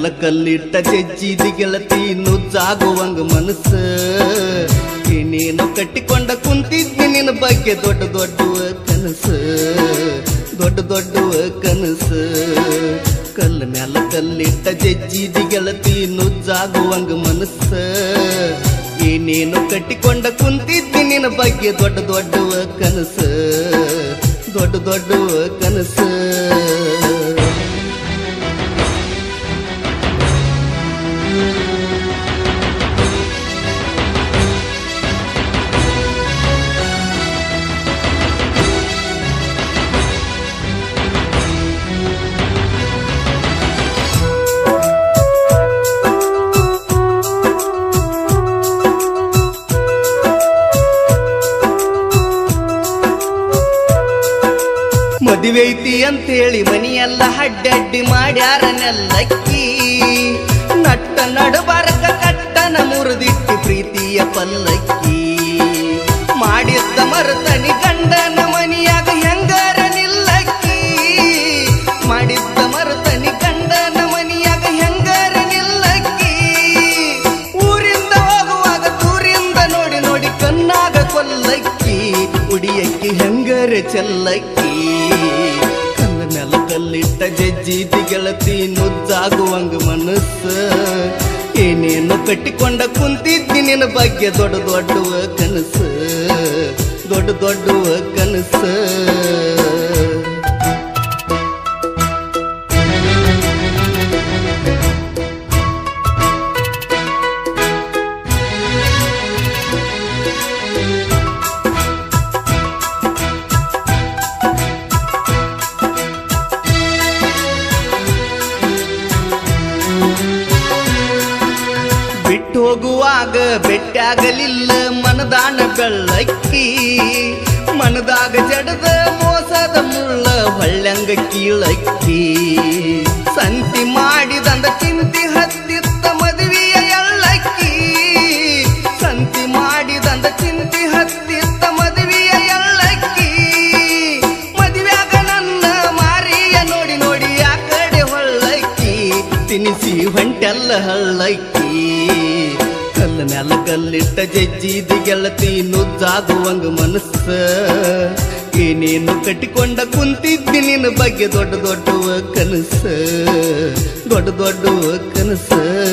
ಮ್ಯಾಲ ಕಲ್ಲಿಟ್ಟ ಜಜ್ಜಿದಿ ಗೆಳತಿ ನುಜ್ಜಾಗುವಂಗ ಮನಸ್ಸ ಏನೇನು ಕಟ್ಟಿಕೊಂಡ ಕುಂತಿದ್ದಿ ನಿನ್ನ ಬಗ್ಗೆ ದೊಡ್ಡ ದೊಡ್ಡ ಕನಸ ದೊಡ್ಡ ದೊಡ್ಡ ಕನಸ ಕಲ್ಲ ಮ್ಯಾಲ ಕಲ್ಲಿಟ್ಟ ಜಜ್ಜಿದಿ ಗೆಳತಿ ನುಜ್ಜಾಗುವಂಗ ಮನಸ್ಸ ಏನೇನು ಕಟ್ಟಿಕೊಂಡ ಕುಂತಿದ್ದಿ ನಿನ್ನ ಬಗ್ಗೆ ದೊಡ್ಡ ದೊಡ್ಡ ಕನಸ ದೊಡ್ಡ ದೊಡ್ಡ ಕನಸ ಮದುವೆ ಐತಿ ಅಂತೇಳಿ ಮನಿಯೆಲ್ಲ ಅಡ್ಡಡ್ಡಿ ಮಾಡ್ಯಾರ ನೆಲ್ಲಕ್ಕಿ ನಟ್ಟ ನಡುಬರಕ ಕಟ್ಟನ ಮುರಿದಿಟ್ಟು ಪ್ರೀತಿಯ ಪಲ್ಲಕ್ಕಿ ಮಾಡಿದ್ದ ಮರುತನಿ ಗಂಡನ ಮನಿಯಾಗ ಹೆಂಗಾರ ನಿಲ್ಲಕ್ಕಿ ಮಾಡಿದ್ದ ಮರುತನಿ ಗಂಡನ ಮನಿಯಾಗ ಹೆಂಗಾರ ನಿಲ್ಲಕ್ಕಿ ಊರಿಂದ ಹೋಗುವಾಗ ದೂರಿಂದ ನೋಡಿ ನೋಡಿ ಕಣ್ಣಾಗ ಕೊಲ್ಲಕ್ಕಿ ಉಡಿಯಕ್ಕಿ ಹೆಂಗರ ಚೆಲ್ಲಕ್ಕಿ ಕಲ್ಲ ಮ್ಯಾಲ ಕಲ್ಲಿಟ್ಟ ಜಜ್ಜಿದಿ ಗೆಳತಿ ನುಜ್ಜಾಗುವಂಗ ಮನಸ್ಸ ಏನೇನು ಕಟ್ಟಿಕೊಂಡ ಕುಂತಿದ್ದಿ ನಿನ್ನ ಬಗ್ಗೆ ದೊಡ್ಡ ದೊಡ್ಡ ಕನಸ ದೊಡ್ಡ ದೊಡ್ಡ ಕನಸ ಬಿಟ್ಟು ಹೋಗುವಾಗ ಬೆಟ್ಟಾಗಲಿಲ್ಲ ಮನದಾನ ಬೆಳ್ಳಕ್ಕಿ ಮನದಾಗ ಜಡದ ಮೋಸದ ಮುಳ್ಳ ಹೊಳ್ಳಂಗ ಕೀಳಕ್ಕಿ ಸಂತಿ ಮಾಡಿದಂದ ಚಿಂತಿ ಹತ್ತಿತ್ತ ಮದುವೆಯ ಎಳ್ಳಕ್ಕಿ ಸಂತಿ ಮಾಡಿದಂದ ಚಿಂತಿ ಹತ್ತಿತ್ತ ಮದುವೆಯ ಎಳ್ಳಕ್ಕಿ ಮದುವೆಯಾಗ ನನ್ನ ಮಾರಿಯ ನೋಡಿ ನೋಡಿ ಆ ಕಡೆ ಹೊಳ್ಳಕ್ಕಿ ತಿನಿಸಿ ಹೊಂಟೆಲ್ಲ ಹಳ್ಳಕ್ಕಿ ಕಲ್ಲ ಮ್ಯಾಲ ಕಲ್ಲಿಟ್ಟ ಜಜ್ಜಿದಿ ಗೆಳತಿ ನುಜ್ಜಾಗುವಂಗ ಮನಸ್ಸ ಏನೇನು ಕಟ್ಟಿಕೊಂಡ ಕುಂತಿದ್ದಿ ನಿನ್ನ ಬಗ್ಗೆ ದೊಡ್ಡ ದೊಡ್ಡ ಕನಸ ದೊಡ್ಡ ದೊಡ್ಡ ಕನಸ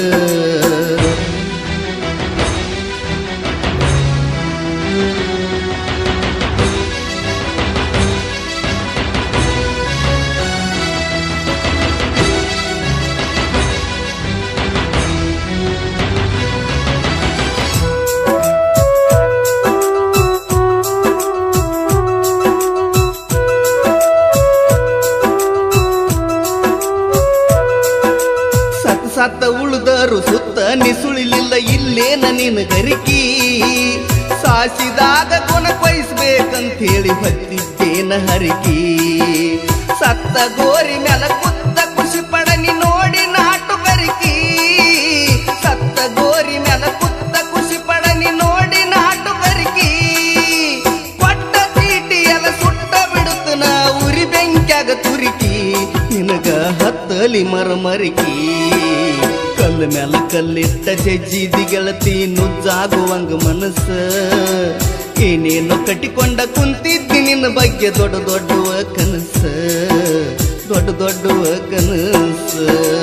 ಸತ್ ಸತ್ತ ಉಳಿದರು ಸುತ್ತ ನಿಸುಳಿಲಿಲ್ಲ ಇಲ್ಲೇನ ನಿನ್ನ ಗರಿಕಿ ಸಾಸಿದಾಗ ಕೊನ ಕೊಯ್ಸ್ಬೇಕಂತ ಹೇಳಿ ಹೊತ್ತಿದ್ದೇನ ಹರಿಕಿ ಸತ್ತ ಗೋರಿ ಮ್ಯಾಲ ಕುತ್ತ ಖುಷಿ ಪಡನಿ ನೋಡಿ ನಾಟು ಗರಿಕಿ ಸತ್ತ ಗೋರಿ ಮ್ಯಾಲ ಕುತ್ತ ಖುಷಿ ಪಡನಿ ನೋಡಿ ನಾಟು ಗರಿಕಿ ಕೊಟ್ಟ ಚೀಟಿ ಎಲ್ಲ ಸುಟ್ಟ ಬಿಡುತ್ತ ನಾ ಉರಿ ಬೆಂಕ್ಯಾಗ ತುರಿಕಿ ನಿನಗ ಹತ್ತಲಿ ಮರಮರಿಕಿ ಕಲ್ಲ ಮ್ಯಾಲ ಕಲ್ಲಿಟ್ಟ ಜಜ್ಜಿದಿ ಗೆಳತಿ ನುಜ್ಜಾಗುವಂಗ ಮನಸ್ಸ ಏನೇನು ಕಟ್ಟಿಕೊಂಡ ಕುಂತಿದ್ದಿ ನಿನ್ನ ಬಗ್ಗೆ ದೊಡ್ಡ ದೊಡ್ಡ ಕನಸ ದೊಡ್ಡ ದೊಡ್ಡ ಕನಸ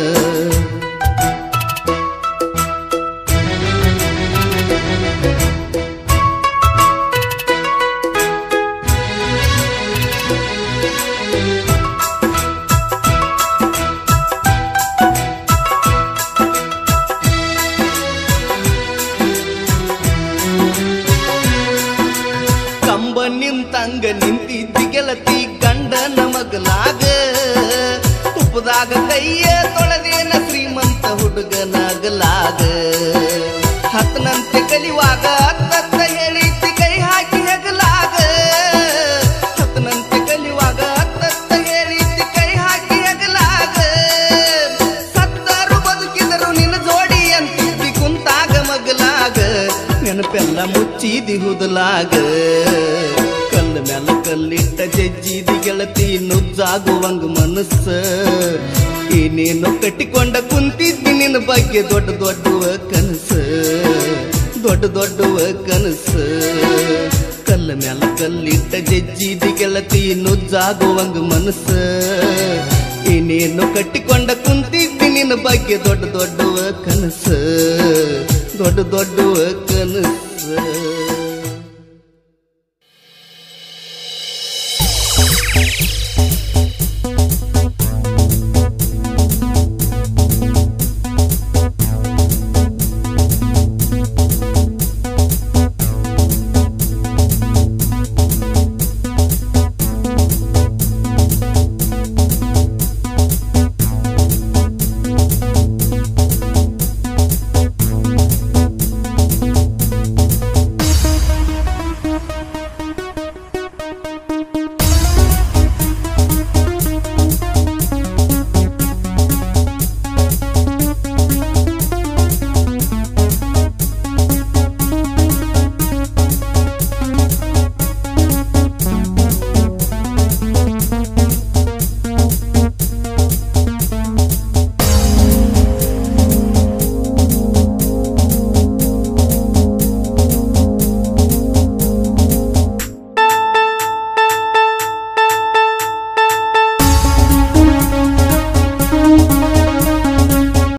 ಕಂಬ ನಿಂತಂಗ ನಿಂತಿದ್ದಿ ಗೆಳತಿ ಗಂಡನ ಮಗಲಾಗ ತುಪ್ಪದಾಗ ಕೈಯ ತೊಳೆದೇನ ಶ್ರೀಮಂತ ಹುಡುಗನಾಗಲಾಗ ಹತ್ತನಂತೆ ಕಲಿವಾಗ ಅತ್ತತ್ತ ಹೇಳಿದ್ದಿ ಕೈ ಹಾಕಿ ಹೆಗಲಾಗ ಹತ್ತನಂತೆ ಕಲಿವಾಗ ಅತ್ತತ್ತ ಹೇಳಿದ್ದಿ ಕೈ ಹಾಕಿ ಹೆಗಲಾಗ ಸತ್ತರು ಬದುಕಿದರು ನಿನ್ನ ಜೋಡಿ ಅಂತಿದ್ದಿ ಕುಂತಾಗ ಮಗಲಾಗ ನೆನಪೆಲ್ಲ ಮುಚ್ಚಿದಿ ಹುದಲಾಗ ಕಲ್ಲ ಮ್ಯಾಲ ಕಲ್ಲಿಟ್ಟ ಜಜ್ಜಿದಿ ಗೆಳತಿ ನುಜ್ಜಾಗುವಂಗ ಮನಸ್ಸ ಏನೇನೋ ಕಟ್ಟಿಕೊಂಡ ಕುಂತಿದ್ದಿ ನಿನ್ನ ಬಗ್ಗೆ ದೊಡ್ಡ ದೊಡ್ಡವ ಕನಸ ದೊಡ್ಡ ದೊಡ್ಡವ ಕನಸ ಕಲ್ಲ ಮ್ಯಾಲ ಕಲ್ಲಿಟ್ಟ ಜಜ್ಜಿದಿ ಗೆಳತಿ ನುಜ್ಜಾಗುವಂಗ ಮನಸ್ಸ ಏನೇನೋ ಕಟ್ಟಿಕೊಂಡ ಕುಂತಿದ್ದಿ ನಿನ್ನ ಬಗ್ಗೆ ದೊಡ್ಡ ದೊಡ್ಡವ ಕನಸ ದೊಡ್ಡ ದೊಡ್ಡವ ಕನಸ